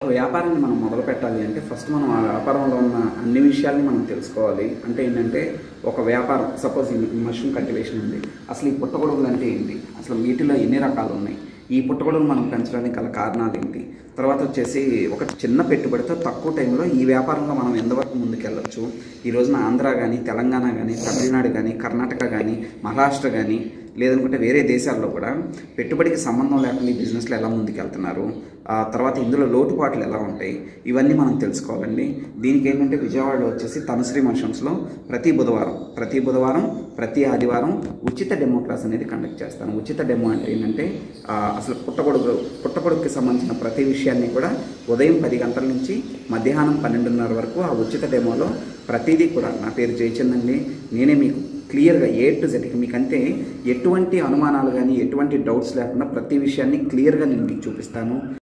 వ్యాపారాన్ని మనం మొదలు పెట్టాలి అంటే ఫస్ట్ మనం ఆ వ్యాపారంలో ఉన్న అన్ని విషయాల్ని మనం తెలుసుకోవాలి అంటే ఏంటంటే ఒక వ్యాపారం సపోజ్ ఈ మష్రూమ్ కల్టివేషన్ ఉంది అసలు ఈ పుట్టగొడుగులు అంటే ఏంటి అసలు వీటిలో ఎన్ని రకాలు ఉన్నాయి ఈ పుట్టగొడుగులు మనం పెంచడానికి గల కారణాలు ఏంటి తర్వాత వచ్చేసి ఒక చిన్న పెట్టుబడితో తక్కువ టైంలో ఈ వ్యాపారంలో మనం ఎంతవరకు ముందుకెళ్ళొచ్చు ఈ రోజున ఆంధ్ర కానీ తెలంగాణ కానీ తమిళనాడు కానీ కర్ణాటక కానీ మహారాష్ట్ర కానీ లేదనుకుంటే వేరే దేశాల్లో కూడా పెట్టుబడికి సంబంధం లేకుండా ఈ బిజినెస్లో ఎలా ముందుకెళ్తున్నారు ఆ తర్వాత ఇందులో లోటుపాట్లు ఎలా ఉంటాయి ఇవన్నీ మనం తెలుసుకోవాలండి దీనికి ఏంటంటే విజయవాడలో వచ్చేసి తనుశ్రీ మషమ్స్లో ప్రతి బుధవారం ప్రతి బుధవారం ప్రతి ఆదివారం ఉచిత డెమో క్లాస్ అనేది కండక్ట్ చేస్తాను ఉచిత డెమో అంటే ఏంటంటే ఆ, అసలు పుట్టగొడుగు పుట్టగొడుగుకి సంబంధించిన ప్రతి విషయాన్ని కూడా ఉదయం పది గంటల నుంచి మధ్యాహ్నం పన్నెండున్నర వరకు ఆ ఉచిత డెమోలో ప్రతిదీ కూడా నా పేరు జయచంద్ అండి నేనే మీకు క్లియర్గా ఏ టు జెడ్కి మీకంటే ఎటువంటి అనుమానాలు కానీ ఎటువంటి డౌట్స్ లేకుండా ప్రతి విషయాన్ని క్లియర్గా నేను మీకు చూపిస్తాను